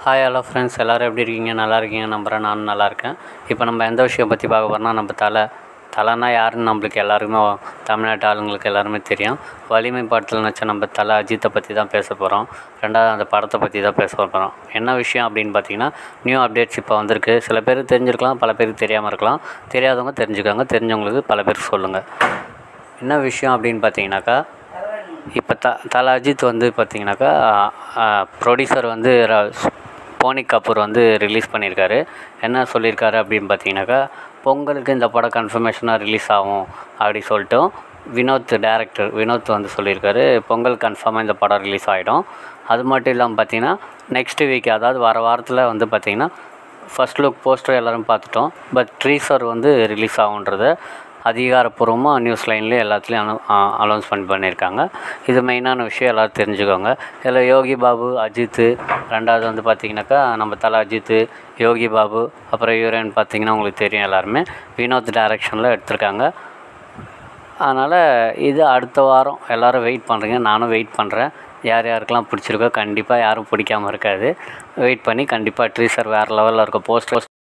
hi hello friends எல்லோரும் எப்படி இருக்கீங்க நல்லா இருக்கீங்க நம்புகிறேன் நானும் நல்லா இருக்கேன் இப்போ நம்ம எந்த விஷயம் பற்றி பார்க்க போகிறோம்னா நம்ம தலை தலைனா யாருன்னு நம்மளுக்கு எல்லாருக்குமே தமிழ்நாட்டு ஆளுங்களுக்கு எல்லாருமே தெரியும் வலிமை படத்தில் நடிச்ச நம்ம தலை அஜித்தை பற்றி தான் பேச போகிறோம் ரெண்டாவது அந்த படத்தை பற்றி தான் பேச போகிறோம் என்ன விஷயம் அப்படின்னு பார்த்தீங்கன்னா நியூ அப்டேட்ஸ் இப்போ வந்திருக்கு சில பேர் தெரிஞ்சிருக்கலாம் பல பேருக்கு தெரியாமல் இருக்கலாம் தெரியாதவங்க தெரிஞ்சுக்கோங்க தெரிஞ்சவங்களுக்கு பல பேருக்கு சொல்லுங்கள் என்ன விஷயம் அப்படின்னு பார்த்தீங்கன்னாக்கா இப்போ த தல அஜித் வந்து பார்த்தீங்கன்னாக்கா ப்ரொடியூசர் வந்து ர- போனி கபூர் வந்து ரிலீஸ் பண்ணியிருக்காரு என்ன சொல்லியிருக்காரு அப்படின்னு பார்த்தீங்கன்னாக்கா பொங்கலுக்கு இந்த படம் கன்ஃபர்மேஷனாக ரிலீஸ் ஆகும் அப்படி சொல்லிட்டு வினோத் டேரக்டர் வினோத் வந்து சொல்லியிருக்காரு பொங்கல் கன்ஃபார்மாக இந்த படம் ரிலீஸ் ஆகிடும் அது மட்டும் இல்லாமல் பார்த்தீங்கன்னா நெக்ஸ்ட் வீக் அதாவது வர வாரத்தில் வந்து பார்த்தீங்கன்னா ஃபர்ஸ்ட் லுக் போஸ்டர் எல்லோரும் பார்த்துட்டோம் பட் ட்ரீசர் வந்து ரிலீஸ் ஆகுன்றத அதிகாரப்பூர்வமாக நியூஸ் லைன்லேயும் எல்லாத்துலேயும் அனௌ அனௌன்ஸ்மெண்ட் பண்ணியிருக்காங்க இது மெயினான விஷயம் எல்லோரும் தெரிஞ்சுக்கோங்க இதில் யோகி பாபு அஜித்து ரெண்டாவது வந்து பார்த்திங்கனாக்கா நம்ம தலை அஜித்து யோகி பாபு அப்புறம் ஹீரோயின் பார்த்திங்கன்னா உங்களுக்கு தெரியும் எல்லாருமே வினோத் டைரக்ஷனில் எடுத்திருக்காங்க அதனால் இது அடுத்த வாரம் எல்லோரும் வெயிட் பண்ணுறீங்க நானும் வெயிட் பண்ணுறேன் யார் யாருக்கெல்லாம் பிடிச்சிருக்கோ கண்டிப்பாக யாரும் பிடிக்காம இருக்காது வெயிட் பண்ணி கண்டிப்பாக ட்ரீசர் வேறு லெவலில் இருக்க போஸ்டர்